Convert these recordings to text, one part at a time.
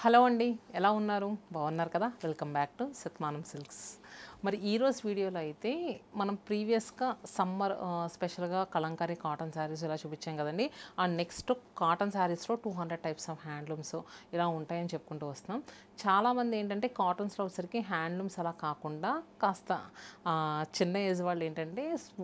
hello అండి ఎలా ఉన్నారు బాగున్నారు కదా welcome back to Satmanam silks మరి ఈరోజు వీడియోలో అయితే మనం ప్రీవియస్గా సమ్మర్ స్పెషల్గా కలంకారీ కాటన్ శారీస్ ఇలా చూపించాం కదండి అండ్ నెక్స్ట్ కాటన్ శారీస్లో two hundred types of handlooms ఇలా ఉంటాయని చెప్పుకుంటూ వస్తున్నాం చాలామంది ఏంటంటే కాటన్స్లో వచ్చరికి హ్యాండ్లూమ్స్ అలా కాకుండా కాస్త ఆ, చిన్న ఏజ్ వాళ్ళు ఏంటంటే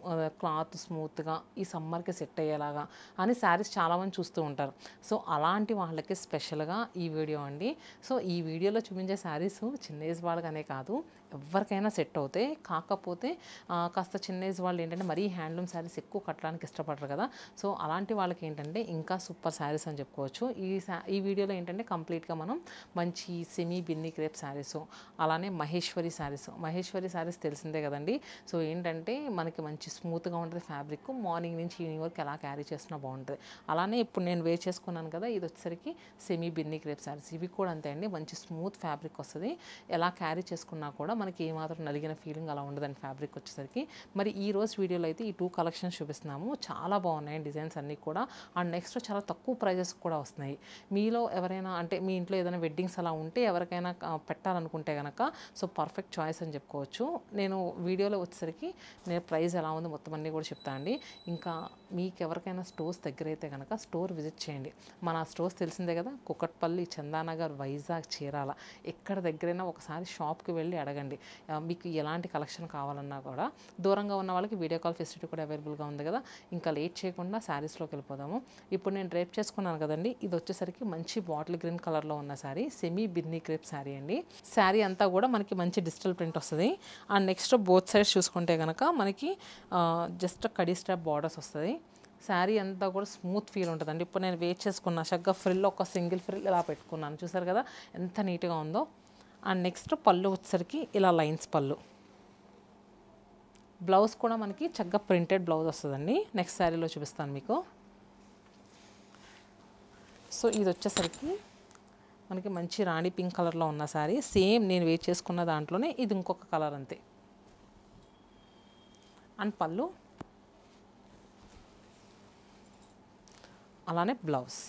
క్లాత్ స్మూత్గా ఈ సమ్మర్కి సెట్ అయ్యేలాగా అని శారీస్ చాలామంది చూస్తూ ఉంటారు సో అలాంటి వాళ్ళకి స్పెషల్గా ఈ వీడియో అండి సో ఈ వీడియోలో చూపించే శారీస్ చిన్న ఏజ్ వాళ్ళకనే కాదు ఎవరికైనా సెట్ అవుతాయి కాకపోతే ఆ, కాస్త చిన్న ఏజ్ వాళ్ళు ఏంటంటే మరీ హ్యాండ్లూమ్ శారీస్ ఎక్కువ కట్టడానికి ఇష్టపడరు కదా సో అలాంటి వాళ్ళకి ఏంటంటే ఇంకా సూపర్ శారీస్ అని చెప్పుకోవచ్చు ఈ శా- ఈ వీడియోలో ఏంటంటే కంప్లీట్గా మనం మంచి సెమీ బిన్ని క్రేప్ శారీస్ అలానే మహేశ్వరి శారీస్ మహేశ్వరి శారీస్ తెలిసిందే కదండి సో ఏంటంటే మనకి మంచి స్మూత్గా ఉంటుంది ఫ్యాబ్రిక్ మార్నింగ్ నుంచి ఈవినింగ్ వరకు ఎలా క్యారీ చేసినా బాగుంటుంది అలానే ఇప్పుడు నేను వేర్ చేసుకున్నాను కదా ఇది వచ్చేసరికి సెమీ బిన్ని క్రేప్ శారీస్ ఇవి కూడా అంతే అండి మంచి స్మూత్ ఫ్యాబ్రిక్ వస్తుంది ఎలా క్యారీ చేసుకున్నా కూడా మనకి ఏమాత్రం నలిగిన ఫీలింగ్ అలా ఉండదండి ఫ్యాబ్రిక్ వచ్చేసరికి మరి ఈ రోజు వీడియోలో అయితే ఈ టూ కలెక్షన్స్ చూపిస్తున్నాము చాలా బాగున్నాయి డిజైన్స్ అన్నీ కూడా అండ్ నెక్స్ట్ చాలా తక్కువ ప్రైజెస్ కూడా వస్తున్నాయి మీలో ఎవరైనా అంటే మీ ఇంట్లో ఏదైనా వెడ్డింగ్స్ అలా ఉంటే ఎవరికైనా ఆ, పెట్టాలనుకుంటే కనుక సో పర్ఫెక్ట్ చాయిస్ అని చెప్పుకోవచ్చు నేను వీడియోలో వచ్చేసరికి నేను ప్రైస్ ఎలా ఉందో మొత్తం అన్నీ కూడా చెప్తాను అండి ఇంకా మీకు ఎవరికైనా స్టోర్స్ దగ్గర అయితే కనుక స్టోర్ విజిట్ చేయండి మన స్టోర్స్ తెలిసిందే కదా కుకట్పల్లి చందానగర్ వైజాగ్ చీరాల ఎక్కడ దగ్గరైనా ఒకసారి షాప్కి వెళ్ళి అడగండి ఆ, మీకు ఎలాంటి కలెక్షన్ కావాలన్నా కూడా దూరంగా ఉన్న వాళ్ళకి వీడియో కాల్ ఫెసిలిటీ కూడా అవైలబుల్గా ఉంది కదా ఇంకా లేట్ చేయకుండా శారీస్లోకి వెళ్ళిపోదాము ఇప్పుడు నేను డ్రేప్ చేసుకున్నాను కదండి ఇది వచ్చేసరికి మంచి బాటిల్ గ్రీన్ కలర్లో ఉన్న sari semi Binny crepe sari అండి శారీ అంతా కూడా మనకి మంచి డిజిటల్ ప్రింట్ వస్తుంది అండ్ నెక్స్ట్ బోత్ సైడ్స్ చూసుకుంటే కనుక మనకి జస్ట్ కడీ స్ట్రాప్ బార్డర్స్ వస్తుంది శారీ అంతా కూడా స్మూత్ ఫీల్ ఉంటుందండి ఇప్పుడు నేను వెయిట్ చేసుకున్నా చక్కగా ఫ్రిల్ ఒక సింగిల్ ఫ్రిల్ ఇలా పెట్టుకున్నాను చూసారు కదా ఎంత నీట్గా ఉందో అండ్ నెక్స్ట్ పళ్ళు వచ్చేసరికి ఇలా లైన్స్ పళ్ళు బ్లౌజ్ కూడా మనకి చక్కగా ప్రింటెడ్ బ్లౌజ్ వస్తుందండి నెక్స్ట్ శారీలో చూపిస్తాను మీకు సో ఇది వచ్చేసరికి మనకి మంచి రాణి పింక్ కలర్లో ఉన్న శారీ సేమ్ నేను వెయిట్ చేసుకున్న దాంట్లోనే ఇది ఇంకొక కలర్ అంతే అండ్ పళ్ళు అలానే blouse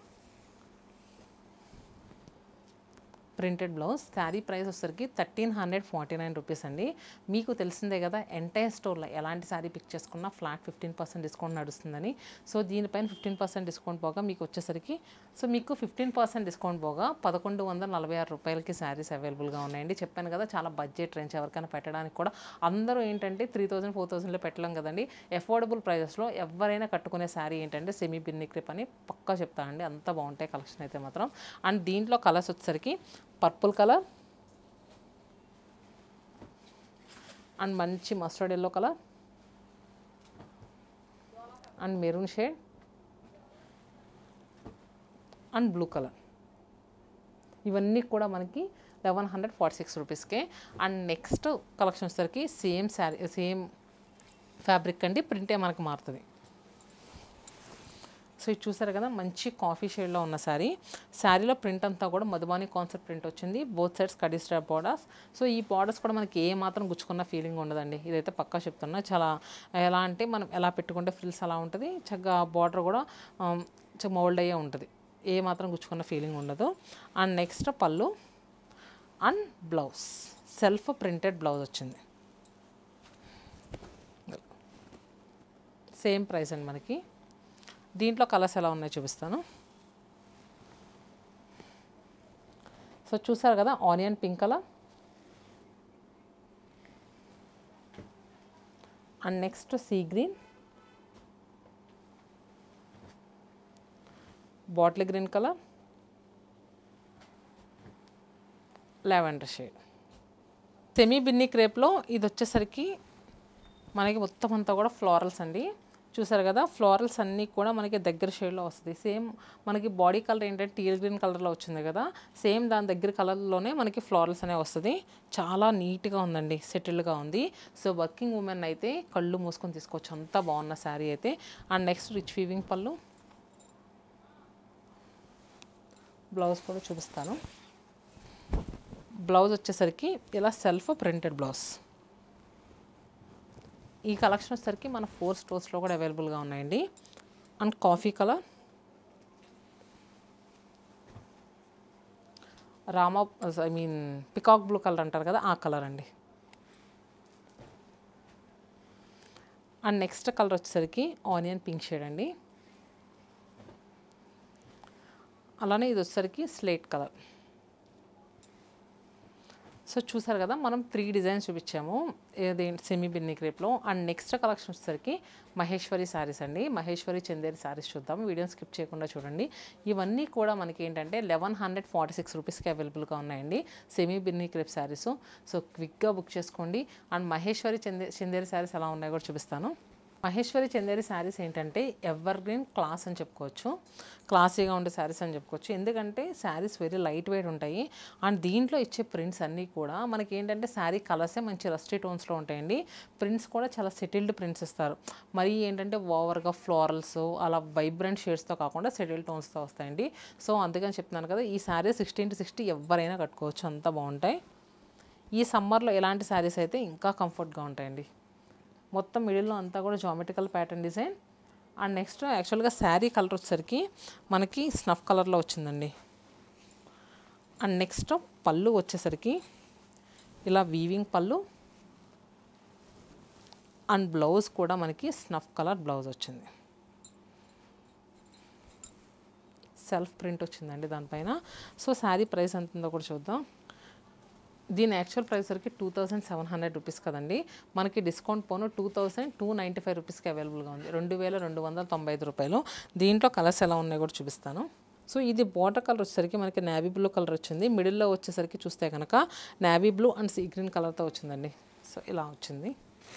printed blouse sari price వచ్చేసరికి thirteen hundred forty nine rupees అండి మీకు తెలిసిందే కదా ఎంటైర్ స్టోర్లో ఎలాంటి శారీ పిక్ చేసుకున్నా ఫ్లాట్ ఫిఫ్టీన్ పర్సెంట్ డిస్కౌంట్ నడుస్తుందని సో దీనిపైన ఫిఫ్టీన్ పర్సెంట్ డిస్కౌంట్ పోగా మీకు వచ్చేసరికి సో మీకు ఫిఫ్టీన్ పర్సెంట్ డిస్కౌంట్ పోగా పదకొండు వందల నలభై ఆరు రూపాయలకి శారీస్ అవైలబుల్గా ఉన్నాయండి చెప్పాను కదా చాలా బడ్జెట్ రేంజ్ ఎవరికైనా పెట్టడానికి కూడా అందరూ ఏంటంటే త్రీ థౌసండ్ ఫోర్ థౌసండ్లో పెట్టలేం కదండి అఫోర్డబుల్ ప్రైజెస్లో ఎవరైనా కట్టుకునే శారీ ఏంటంటే సెమీ బిన్ని క్రిప్ అని పక్కా చెప్తానండి అంత బాగుంటాయి కలెక్షన్ అయితే మాత్రం అండ్ దీంట్లో కలర్స్ వచ్చేసరికి పర్పుల్ కలర్ అండ్ మంచి mustard yellow colour and maroon shade and blue colour ఇవన్నీ కూడా మనకి లెవెన్ హండ్రెడ్ ఫార్టీ సిక్స్ రూపీస్కే అండ్ నెక్స్ట్ కలెక్షన్ వచ్చేసరికి సేమ్ శారీ సేమ్ ఫ్యాబ్రిక్ అండి ప్రింటే మనకు మారుతుంది సో ఇది చూసారు కదా మంచి కాఫీ షేడ్లో ఉన్న శారీ శారీలో ప్రింట్ అంతా కూడా మధుబాని కాన్సెప్ట్ ప్రింట్ వచ్చింది బోత్ సైడ్స్ కడీ స్ట్రాప్ బార్డర్స్ సో ఈ బార్డర్స్ కూడా మనకి ఏ మాత్రం గుచ్చుకున్న ఫీలింగ్ ఉండదండి ఇదైతే పక్కా చెప్తున్నా చాలా ఎలా అంటే మనం ఎలా పెట్టుకుంటే ఫ్రిల్స్ అలా ఉంటుంది చక్కగా బార్డర్ కూడా మోల్డ్ అయ్యే ఉంటుంది ఏ మాత్రం గుచ్చుకున్న ఫీలింగ్ ఉండదు and next pallu and blouse self printed blouse వచ్చింది సేమ్ ప్రైస్ అండి మనకి దీంట్లో కలర్స్ ఎలా ఉన్నాయో చూపిస్తాను సో చూసారు కదా onion pink colour and next sea green bottle green colour lavender shade semi Binny క్రేప్లో ఇది వచ్చేసరికి మనకి మొత్తం అంతా కూడా ఫ్లోరల్స్ అండి చూసారు కదా ఫ్లోరల్స్ అన్నీ కూడా మనకి దగ్గర షేడ్లో వస్తుంది సేమ్ మనకి బాడీ కలర్ ఏంటంటే టీల్ గ్రీన్ కలర్లో వచ్చింది కదా సేమ్ దాని దగ్గర కలర్లోనే మనకి ఫ్లోరల్స్ అనేవి వస్తుంది చాలా నీట్గా ఉందండి సెటిల్డ్గా ఉంది సో వర్కింగ్ ఉమెన్ అయితే కళ్ళు మూసుకొని తీసుకోవచ్చు అంతా బాగున్న శారీ అయితే and next rich weaving pallu blouse కూడా చూపిస్తాను బ్లౌజ్ వచ్చేసరికి ఇలా సెల్ఫ్ ప్రింటెడ్ బ్లౌజ్ ఈ కలెక్షన్ వచ్చేసరికి మన ఫోర్ స్టోర్స్లో కూడా అవైలబుల్గా ఉన్నాయండి and coffee colour Rama I mean peacock blue colour అంటారు కదా ఆ కలర్ అండి అండ్ నెక్స్ట్ కలర్ వచ్చేసరికి ఆనియన్ పింక్ షేడ్ అండి అలానే ఇది వచ్చేసరికి స్లేట్ కలర్ సో చూసారు కదా మనం త్రీ డిజైన్స్ చూపించాము ఏది సెమీ బిన్ని క్రేప్లో అండ్ నెక్స్ట్ కలెక్షన్ వచ్చేసరికి మహేశ్వరి శారీస్ అండి మహేశ్వరి చందేరి శారీస్ చూద్దాం వీడియోని స్కిప్ చేయకుండా చూడండి ఇవన్నీ కూడా మనకి ఏంటంటే లెవెన్ హండ్రెడ్ ఫార్టీ సిక్స్ రూపీస్కి అవైలబుల్గా ఉన్నాయండి semi Binny crepe saris so క్విక్గా బుక్ చేసుకోండి అండ్ మహేశ్వరి చందే చందేరి శారీస్ ఎలా ఉన్నాయో కూడా చూపిస్తాను మహేశ్వరి చందేరి శారీస్ ఏంటంటే ఎవర్ గ్రీన్ క్లాస్ అని చెప్పుకోవచ్చు క్లాసీగా ఉండే శారీస్ అని చెప్పుకోవచ్చు ఎందుకంటే శారీస్ వెరీ లైట్ వెయిట్ ఉంటాయి అండ్ దీంట్లో ఇచ్చే ప్రింట్స్ అన్నీ కూడా మనకి ఏంటంటే శారీ కలర్సే మంచి రస్టీ టోన్స్లో ఉంటాయండి ప్రింట్స్ కూడా చాలా సెటిల్డ్ ప్రింట్స్ ఇస్తారు మరి ఏంటంటే ఓవర్గా ఫ్లోరల్స్ అలా వైబ్రెంట్ షేడ్స్తో కాకుండా సెటిల్డ్ టోన్స్తో వస్తాయండి సో అందుకని చెప్తున్నాను కదా ఈ శారీ సిక్స్టీన్ టు సిక్స్టీ ఎవరైనా కట్టుకోవచ్చు అంత బాగుంటాయి ఈ సమ్మర్లో ఎలాంటి శారీస్ అయితే ఇంకా కంఫర్ట్గా ఉంటాయండి మొత్తం మిడిల్లో అంతా కూడా geometrical pattern design and next యాక్చువల్గా శారీ కలర్ వచ్చేసరికి మనకి స్నఫ్ కలర్లో వచ్చిందండి అండ్ నెక్స్ట్ పళ్ళు వచ్చేసరికి ఇలా వీవింగ్ పళ్ళు అండ్ బ్లౌజ్ కూడా మనకి స్నఫ్ కలర్ బ్లౌజ్ వచ్చింది సెల్ఫ్ ప్రింట్ వచ్చిందండి దానిపైన సో శారీ ప్రైస్ ఎంత ఉందో కూడా చూద్దాం దీని యాక్చువల్ ప్రైస్ వరకు two thousand seven hundred rupees కదండి మనకి డిస్కౌంట్ పోను two thousand two ninety five రూపీస్కి అవైలబుల్గా ఉంది రెండు వేల రెండు వందల తొంభై ఐదు రూపాయలు దీంట్లో కలర్స్ ఎలా ఉన్నాయో కూడా చూపిస్తాను సో ఇది బార్డర్ కలర్ వచ్చేసరికి మనకి నావీ బ్లూ కలర్ వచ్చింది మిడిల్లో వచ్చేసరికి చూస్తే కనుక navy blue and sea green కలర్తో వచ్చిందండి సో ఇలా వచ్చింది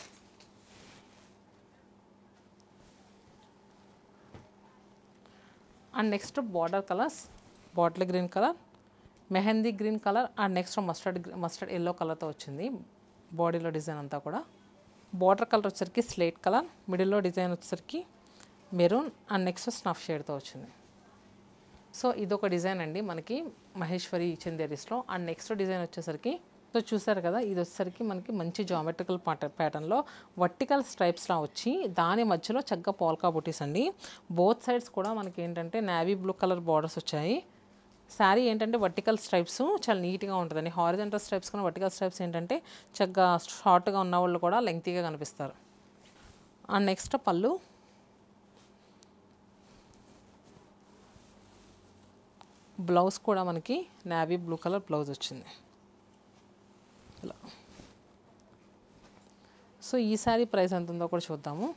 and next border colours bottle green colour mehndi green colour and next mustard mustard yellow కలర్తో వచ్చింది బాడీలో డిజైన్ అంతా కూడా బార్డర్ కలర్ వచ్చేసరికి స్లేట్ కలర్ మిడిల్లో డిజైన్ వచ్చేసరికి మెరూన్ అండ్ నెక్స్ట్ స్నఫ్ షేడ్తో వచ్చింది సో ఇదొక డిజైన్ అండి మనకి మహేశ్వరి చందేరీస్లో అండ్ నెక్స్ట్ డిజైన్ వచ్చేసరికి సో చూసారు కదా ఇది వచ్చేసరికి మనకి మంచి జామెట్రికల్ పాట ప్యాటర్న్లో వర్టికల్ స్ట్రైప్స్లా వచ్చి దాని మధ్యలో చక్కగా పోల్కా బుటీస్ అండి బోత్ సైడ్స్ కూడా మనకి ఏంటంటే నావీ బ్లూ కలర్ బార్డర్స్ వచ్చాయి శారీ ఏంటంటే వర్టికల్ స్ట్రైప్స్ చాలా నీట్గా ఉంటుందండి హారిజెంటల్ స్ట్రైప్స్ కన్నా వర్టికల్ స్ట్రైప్స్ ఏంటంటే చక్కగా షార్ట్గా ఉన్న వాళ్ళు కూడా లెంగ్తీగా కనిపిస్తారు అండ్ నెక్స్ట్ పళ్ళు బ్లౌజ్ కూడా మనకి నావీ బ్లూ కలర్ బ్లౌజ్ వచ్చింది ఇలా సో ఈ శారీ ప్రైస్ ఎంత ఉందో కూడా చూద్దాము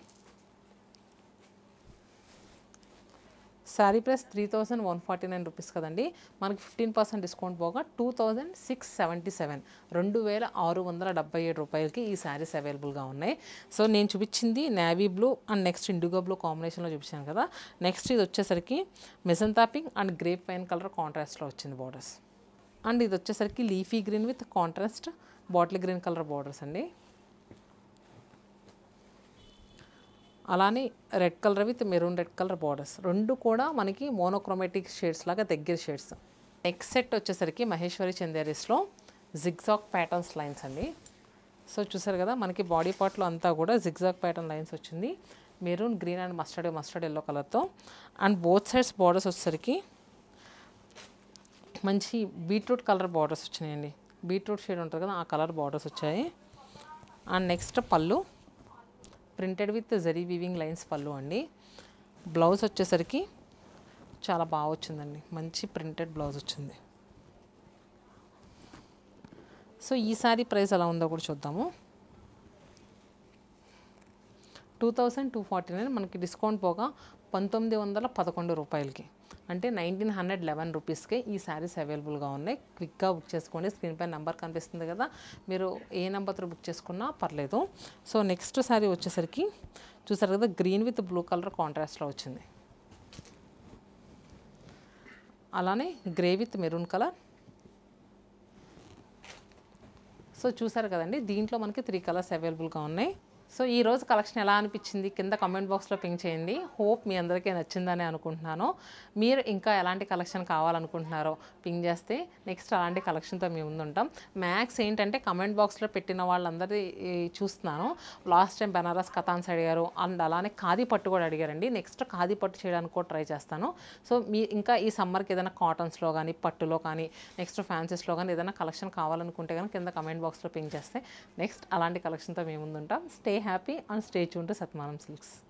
sari price three thousand one forty nine rupees కదండి మనకి ఫిఫ్టీన్ పర్సెంట్ డిస్కౌంట్ పోగా two thousand six seventy seven రెండు వేల ఆరు వందల డెబ్బై ఏడు రూపాయలకి ఈ శారీస్ అవైలబుల్గా ఉన్నాయి సో నేను చూపించింది navy blue and next indigo blue కాంబినేషన్లో చూపించాను కదా నెక్స్ట్ ఇది వచ్చేసరికి magenta pink and grape wine colour కాంట్రాస్ట్లో వచ్చింది బార్డర్స్ అండ్ ఇది వచ్చేసరికి leafy green with contrast bottle green colour borders అండి అలానే red colour with maroon red colour borders రెండు కూడా మనకి మోనోక్రోమాటిక్ షేడ్స్ లాగా దగ్గర షేడ్స్ నెక్స్ట్ సెట్ వచ్చేసరికి మహేశ్వరి చందేరీస్లో జిగ్జాక్ ప్యాటర్న్స్ లైన్స్ అండి సో చూసారు కదా మనకి బాడీ పార్ట్లో అంతా కూడా జిగ్జాక్ ప్యాటర్న్ లైన్స్ వచ్చింది maroon green and mustard mustard yellow కలర్తో అండ్ బోత్ సైడ్స్ బార్డర్స్ వచ్చేసరికి మంచి బీట్రూట్ కలర్ బార్డర్స్ వచ్చినాయండి బీట్రూట్ షేడ్ ఉంటుంది కదా ఆ కలర్ బార్డర్స్ వచ్చాయి and next pallu printed with zari weaving lines pallu అండి బ్లౌజ్ వచ్చేసరికి చాలా బాగా వచ్చిందండి మంచి ప్రింటెడ్ బ్లౌజ్ వచ్చింది సో ఈ సారీ ప్రైస్ ఎలా ఉందో కూడా చూద్దాము two thousand two forty nine మనకి డిస్కౌంట్ పోగా పంతొమ్మిది వందల పదకొండు రూపాయలకి అంటే నైన్టీన్ హండ్రెడ్ లెవెన్ రూపీస్కే ఈ శారీస్ అవైలబుల్గా ఉన్నాయి క్విక్గా బుక్ చేసుకోండి స్క్రీన్ పై నెంబర్ కనిపిస్తుంది కదా మీరు ఏ నెంబర్తో బుక్ చేసుకున్నా పర్లేదు సో నెక్స్ట్ శారీ వచ్చేసరికి చూసారు కదా గ్రీన్ విత్ బ్లూ కలర్ కాంట్రాస్ట్లో వచ్చింది అలానే grey with maroon colour so చూసారు కదండి దీంట్లో మనకి త్రీ కలర్స్ అవైలబుల్గా ఉన్నాయి సో ఈ రోజు కలెక్షన్ ఎలా అనిపించింది కింద కామెంట్ బాక్స్లో పింక్ చేయండి హోప్ మీ అందరికీ నచ్చిందని అనుకుంటున్నాను మీరు ఇంకా ఎలాంటి కలెక్షన్ కావాలనుకుంటున్నారో పింక్ చేస్తే నెక్స్ట్ అలాంటి కలెక్షన్తో మేము ముందుంటాం మ్యాక్స్ ఏంటంటే కమెంట్ బాక్స్లో పెట్టిన వాళ్ళందరి ఈ, చూస్తున్నాను లాస్ట్ టైం బెనారస్ కథాన్స్ అడిగారు అండ్ అలానే ఖాదీ పట్టు కూడా అడిగారండి నెక్స్ట్ ఖాదీ పట్టు చేయడానికి కూడా ట్రై చేస్తాను సో మీ ఇంకా ఈ సమ్మర్కి ఏదైనా కాటన్స్లో కానీ పట్టులో కానీ నెక్స్ట్ ఫ్యాన్సీస్లో కానీ ఏదైనా కలెక్షన్ కావాలనుకుంటే కానీ కింద కమెంట్ బాక్స్లో పింక్ చేస్తే నెక్స్ట్ అలాంటి కలెక్షన్తో మేము ముందుంటాం స్టే హ్యాపీ అండ్ స్టే చూంటూ సత్మానం సిల్క్స్